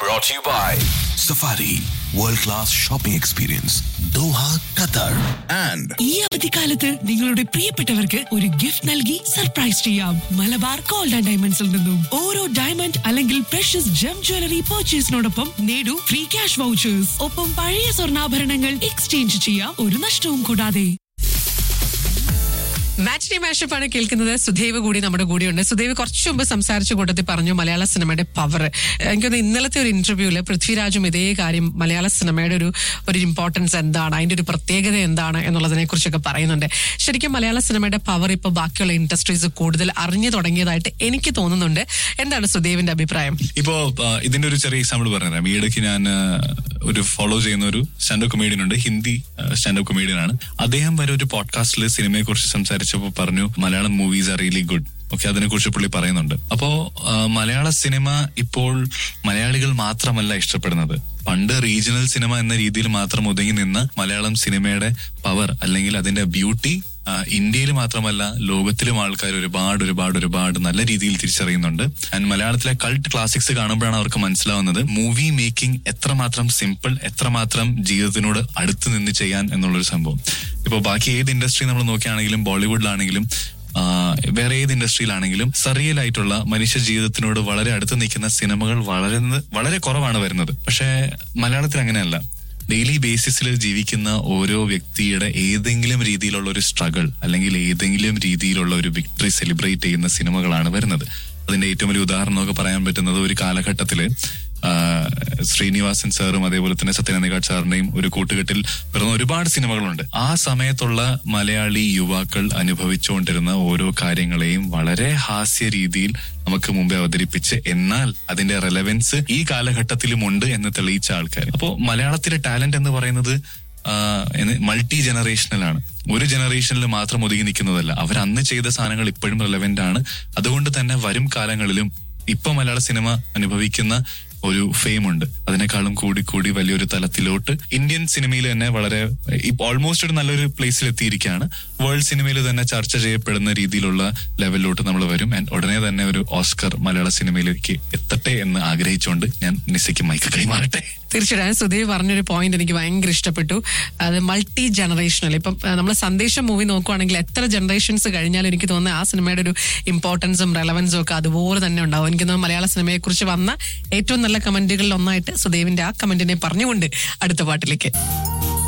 Brought to you by Safari World Class Shopping Experience Doha, Qatar and ഈ അവധിക്കാലത്ത് നിങ്ങളുടെ പ്രിയപ്പെട്ടവർക്ക് ഒരു ഗിഫ്റ്റ് നൽകി സർപ്രൈസ് ചെയ്യാം മലബാർ ഗോൾഡ് ആൻഡ് ഡയമണ്ട്സിൽ നിന്നും ഓരോ ഡയമണ്ട് അല്ലെങ്കിൽ പ്രഷ്യസ് ജം ജ്വല്ലറി പർച്ചേസിനോടൊപ്പം നേടൂ ഫ്രീ ക്യാഷ് വൗച്ചേഴ്സ് ഒപ്പം പഴയ സ്വർണ്ണാഭരണങ്ങൾ എക്സ്ചേഞ്ച് ചെയ്യാം ഒരു നഷ്ടവും കൂടാതെ മാറ്റിനി മാഷപ്പാണ് കേൾക്കുന്നത് സുധേവ് കൂടി നമ്മുടെ കൂടെയുണ്ട് സുധേവ് കുറച്ചു മുമ്പ് സംസാരിച്ച കൂട്ടത്തിൽ പറഞ്ഞു മലയാള സിനിമയുടെ പവർ എനിക്കൊന്ന് ഇന്നലത്തെ ഒരു ഇന്റർവ്യൂല് പൃഥ്വിരാജും ഇതേ കാര്യം മലയാള സിനിമയുടെ ഒരു ഒരു ഇമ്പോർട്ടൻസ് എന്താണ് അതിന്റെ ഒരു പ്രത്യേകത എന്താണ് എന്നുള്ളതിനെ കുറിച്ചൊക്കെ പറയുന്നുണ്ട് ശരിക്കും മലയാള സിനിമയുടെ പവർ ഇപ്പോൾ ബാക്കിയുള്ള ഇൻഡസ്ട്രീസ് കൂടുതൽ അറിഞ്ഞു തുടങ്ങിയതായിട്ട് എനിക്ക് തോന്നുന്നുണ്ട് എന്താണ് സുധേവിന്റെ അഭിപ്രായം ഇപ്പോ ആ, ഇതിന്റെ ഒരു ചെറിയ എക്സാമ്പിൾ പറഞ്ഞുതരാം ഈ ഇടയ്ക്ക് ഞാൻ ആ, ഒരു ഫോളോ ചെയ്യുന്ന ഒരു സ്റ്റാൻഡപ്പ് കൊമേഡിയൻ ഉണ്ട് ഹിന്ദി സ്റ്റാൻഡപ്പ് കൊമേഡിയൻ ആണ് അദ്ദേഹം വരെ ഒരു പോഡ്കാസ്റ്റിൽ സിനിമയെ കുറിച്ച് സംസാരിച്ചപ്പോൾ പറഞ്ഞു Malayalam movies are really good okay അതിനെ കുറിച്ച് പുള്ളി പറയുന്നുണ്ട് അപ്പോ ആ, മലയാള സിനിമ ഇപ്പോൾ മലയാളികൾ മാത്രമല്ല ഇഷ്ടപ്പെടുന്നത് പണ്ട് റീജിയണൽ സിനിമ എന്ന രീതിയിൽ മാത്രം ഒതുങ്ങി നിന്ന് മലയാളം സിനിമയുടെ പവർ അല്ലെങ്കിൽ അതിന്റെ ബ്യൂട്ടി ആ, ഇന്ത്യയിൽ മാത്രമല്ല ലോകത്തിലും ആൾക്കാർ ഒരുപാട് ഒരുപാട് ഒരുപാട് നല്ല രീതിയിൽ തിരിച്ചറിയുന്നുണ്ട് ആൻഡ് മലയാളത്തിലെ കൾട്ട് ക്ലാസിക്സ് കാണുമ്പോഴാണ് അവർക്ക് മനസ്സിലാവുന്നത് മൂവി മേക്കിംഗ് എത്രമാത്രം സിമ്പിൾ എത്രമാത്രം ജീവിതത്തിനോട് അടുത്ത് നിന്ന് ചെയ്യാൻ എന്നുള്ളൊരു സംഭവം ഇപ്പോൾ ബാക്കി ഏത് ഇൻഡസ്ട്രി നമ്മൾ നോക്കുകയാണെങ്കിലും ബോളിവുഡിലാണെങ്കിലും ആ, വേറെ ഏത് ഇൻഡസ്ട്രിയിലാണെങ്കിലും സറിയൽ ആയിട്ടുള്ള മനുഷ്യ ജീവിതത്തിനോട് വളരെ അടുത്ത് നിൽക്കുന്ന സിനിമകൾ വളരെ വളരെ കുറവാണ് വരുന്നത് പക്ഷേ മലയാളത്തിൽ അങ്ങനെയല്ല ഡെയിലി ബേസിസിൽ ജീവിക്കുന്ന ഓരോ വ്യക്തിയുടെ ഏതെങ്കിലും രീതിയിലുള്ള ഒരു സ്ട്രഗിൾ അല്ലെങ്കിൽ ഏതെങ്കിലും രീതിയിലുള്ള ഒരു വിക്ടറി സെലിബ്രേറ്റ് ചെയ്യുന്ന സിനിമകളാണ് വരുന്നത് അതിന്റെ ഏറ്റവും വലിയ ഉദാഹരണമൊക്കെ പറയാൻ പറ്റുന്നത് ഒരു കാലഘട്ടത്തില് ആ, ശ്രീനിവാസൻ സാറും അതേപോലെ തന്നെ സത്യനന്ദികാട് സാറിന്റെയും ഒരു കൂട്ടുകെട്ടിൽ പിറന്ന ഒരുപാട് സിനിമകളുണ്ട് ആ സമയത്തുള്ള മലയാളി യുവാക്കൾ അനുഭവിച്ചുകൊണ്ടിരുന്ന ഓരോ കാര്യങ്ങളെയും വളരെ ഹാസ്യ രീതിയിൽ നമുക്ക് മുമ്പേ അവതരിപ്പിച്ച് എന്നാൽ അതിന്റെ റെലവൻസ് ഈ കാലഘട്ടത്തിലും ഉണ്ട് എന്ന് തെളിയിച്ച ആൾക്കാർ അപ്പോ മലയാളത്തിലെ ടാലന്റ് എന്ന് പറയുന്നത് മൾട്ടി ജനറേഷണൽ ആണ് ഒരു ജനറേഷനിൽ മാത്രം ഒതുങ്ങി നിൽക്കുന്നതല്ല അവർ അന്ന് ചെയ്ത സാധനങ്ങൾ ഇപ്പോഴും റെലവെന്റ് ആണ് അതുകൊണ്ട് തന്നെ വരും കാലങ്ങളിലും ഇപ്പൊ മലയാള സിനിമ അനുഭവിക്കുന്ന ഒരു ഫെയിം ഉണ്ട് അതിനേക്കാളും കൂടി കൂടി വലിയൊരു തലത്തിലോട്ട് ഇന്ത്യൻ സിനിമയിൽ തന്നെ വളരെ ഓൾമോസ്റ്റ് ഒരു നല്ലൊരു പ്ലേസിൽ എത്തിയിരിക്കുകയാണ് വേൾഡ് സിനിമയിൽ തന്നെ ചർച്ച ചെയ്യപ്പെടുന്ന രീതിയിലുള്ള ലെവലിലോട്ട് നമ്മൾ വരും ആൻഡ് ഉടനെ തന്നെ ഒരു ഓസ്കർ മലയാള സിനിമയിലേക്ക് എത്തട്ടെ എന്ന് ആഗ്രഹിച്ചുകൊണ്ട് ഞാൻ നിസയ്ക്ക് മൈക്ക് കൈമാറട്ടെ തീർച്ചയായും സുധീവ് പറഞ്ഞൊരു പോയിന്റ് എനിക്ക് ഭയങ്കര ഇഷ്ടപ്പെട്ടു അത് മൾട്ടി ജനറേഷണൽ ഇപ്പം നമ്മൾ സന്ദേശം മൂവി നോക്കുവാണെങ്കിൽ എത്ര ജനറേഷൻസ് കഴിഞ്ഞാലും എനിക്ക് തോന്നുന്നത് ആ സിനിമയുടെ ഒരു ഇമ്പോർട്ടൻസും റെലവൻസും ഒക്കെ അതുപോലെ തന്നെ ഉണ്ടാവും എനിക്ക് തോന്നുന്നു മലയാള സിനിമയെ കുറിച്ച് വന്ന ഏറ്റവും നല്ല കമന്റുകളിൽ ഒന്നായിട്ട് സുധീവിന്റെ ആ കമന്റിനെ പറഞ്ഞുകൊണ്ട് അടുത്ത പാട്ടിലേക്ക്